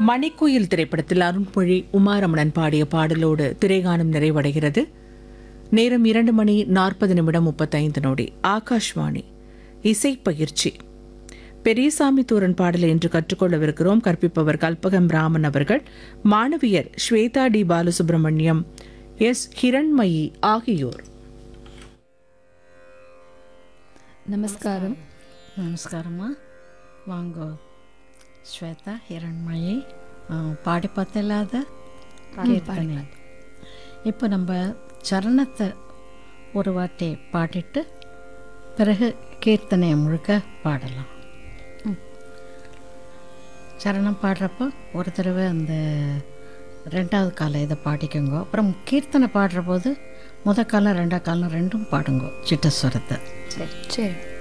மணிக்குயில் திரைப்படத்தில் அருண்மொழி உமாரமணன் பாடிய பாடலோடு திரைகானம் நிறைவடைகிறது நேரம் இரண்டு மணி நாற்பது நிமிடம் முப்பத்தைந்து நொடி ஆகாஷ்வாணி இசைப்பயிற்சி பெரியசாமி தூரன் பாடலை இன்று கற்றுக்கொள்ளவிருக்கிறோம் கற்பிப்பவர் கல்பகம் ராமன் அவர்கள் மாணவியர் ஸ்வேதா டி பாலசுப்ரமணியம் எஸ் ஹிரண்மயி ஆகியோர் நமஸ்காரம் நமஸ்காரம்மா வாங்கோ ஸ்வேதா ஹிரண்மயி ஆ, பாடி பார்த்தலாத கீர்த்தனை இப்போ நம்ம சரணத்தை ஒரு வாட்டி பாடிட்டு பிறகு கீர்த்தனையை முழுக்க பாடலாம் சரணம் பாடுறப்போ ஒரு தடவை அந்த ரெண்டாவது காலம் இதை பாடிக்கோங்க அப்புறம் கீர்த்தனை பாடுற போது முத காலம் ரெண்டாவது காலம் ரெண்டும் பாடுங்க சிட்டஸ்வரத்தை சரி சரி